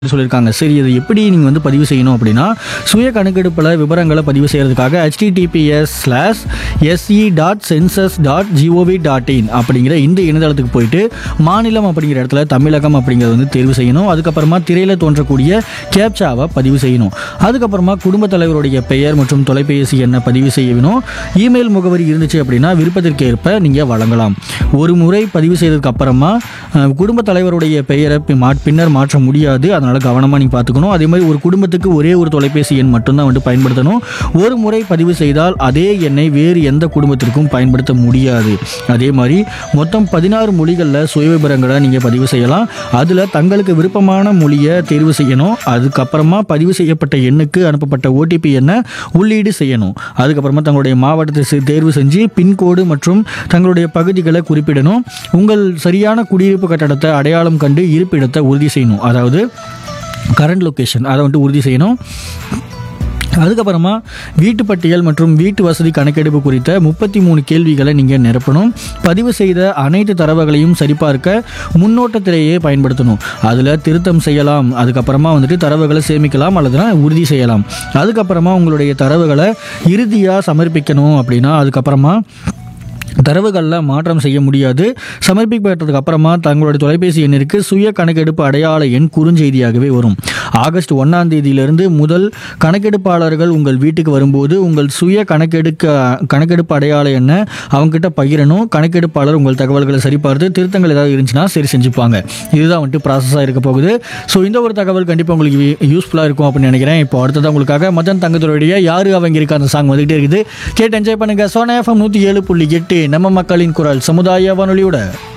சொல்லியிருக்காங்க சரி இதை எப்படி நீங்கள் வந்து பதிவு செய்யணும் அப்படின்னா சுய கணக்கெடுப்பில் விவரங்களை பதிவு செய்கிறதுக்காக HTTPS slash SE dot census dot GOV dot IN அப்படிங்கிற இந்த இணையதளத்துக்கு போயிட்டு மாநிலம் அப்படிங்கிற இடத்துல தமிழகம் அப்படிங்கிறத வந்து தேர்வு செய்யணும் அதுக்கப்புறமா திரையில் தோன்றக்கூடிய கேப்சாவை பதிவு செய்யணும் அதுக்கப்புறமா குடும்பத் தலைவருடைய பெயர் மற்றும் தொலைபேசி எண்ணை பதிவு செய்யணும் இமெயில் முகவரி இருந்துச்சு அப்படின்னா விருப்பத்திற்கேற்ப நீங்கள் வழங்கலாம் ஒரு முறை பதிவு செய்ததுக்கு அப்புறமா அஹ், குடும்பத் தலைவருடைய பெயரை பி- மா- பின்னர் மாற்ற முடியாது அதனால் கவனமாக நீங்கள் பார்த்துக்கணும் அதே மாதிரி ஒரு குடும்பத்துக்கு ஒரே ஒரு தொலைபேசி எண் மட்டும்தான் வந்து பயன்படுத்தணும் ஒரு முறை பதிவு செய்தால் அதே எண்ணை வேறு எந்த குடும்பத்திற்கும் பயன்படுத்த முடியாது அதே மாதிரி மொத்தம் பதினாறு மொழிகளில் சுயவிபரங்களை நீங்கள் பதிவு செய்யலாம் அதில் தங்களுக்கு விருப்பமான மொழியை தேர்வு செய்யணும் அதுக்கப்புறமா பதிவு செய்யப்பட்ட எண்ணுக்கு அனுப்பப்பட்ட ஓடிபி எண்ணை உள்ளீடு செய்யணும் அதுக்கப்புறமா தங்களுடைய மாவட்டத்தை செ- தேர்வு செஞ்சு பின்கோடு மற்றும் தங்களுடைய பகுதிகளை குறிப்பிடணும் உங்கள் சரியான குடியிருப்பு கட்டடத்தை அடையாளம் கண்டு இருப்பிடத்தை உறுதி செய்யணும் அதாவது கரண்ட் லொக்கேஷன் அதை வந்துட்டு உறுதி செய்யணும் அதுக்கப்புறமா வீட்டு பட்டியல் மற்றும் வீட்டு வசதி கணக்கெடுப்பு குறித்த முப்பத்தி மூணு கேள்விகளை நீங்கள் நிரப்பணும் பதிவு செய்த அனைத்து தரவுகளையும் சரிபார்க்க முன்னோட்ட திரையை பயன்படுத்தணும் அதில் திருத்தம் செய்யலாம் அதுக்கப்புறமா வந்துட்டு தரவுகளை சேமிக்கலாம் அல்லதுனா உறுதி செய்யலாம் அதுக்கப்புறமா உங்களுடைய தரவுகளை இறுதியாக சமர்ப்பிக்கணும் அப்படின்னா அதுக்கப்புறமா தரவுகளில் மாற்றம் செய்ய முடியாது சமர்ப்பிக்கப்பட்டதுக்கு அப்புறமா தங்களுடைய தொலைபேசி எண்ணிற்கு சுய கணக்கெடுப்பு அடையாள எண் குறுஞ்செய்தியாகவே வரும் ஆகஸ்ட் ஒன்றாம் தேதியிலிருந்து முதல் கணக்கெடுப்பாளர்கள் உங்கள் வீட்டுக்கு வரும்போது உங்கள் சுய கணக்கெடுக்க கணக்கெடுப்பு அடையாள எண்ணை அவங்ககிட்ட பகிரணும் கணக்கெடுப்பாளர் உங்கள் தகவல்களை சரிபார்த்து திருத்தங்கள் ஏதாவது இருந்துச்சுன்னா சரி செஞ்சுப்பாங்க இதுதான் வந்துட்டு ப்ராசஸாக இருக்க போகுது ஸோ இந்த ஒரு தகவல் கண்டிப்பாக உங்களுக்கு யூஸ்ஃபுல்லாக இருக்கும் அப்படின்னு நினைக்கிறேன் இப்போ அடுத்ததான் உங்களுக்காக மதன் தங்கத்துடைய யாரு அவங்க இருக்க அந்த சாங் வந்துகிட்டே இருக்குது கேட்டு என்ஜாய் பண்ணுங்க சோனா எஃப்எம் நூற்றி ஏழு புள்ளி எட்டு நம்ம மக்களின் குரல் சமுதாய வானொலியோட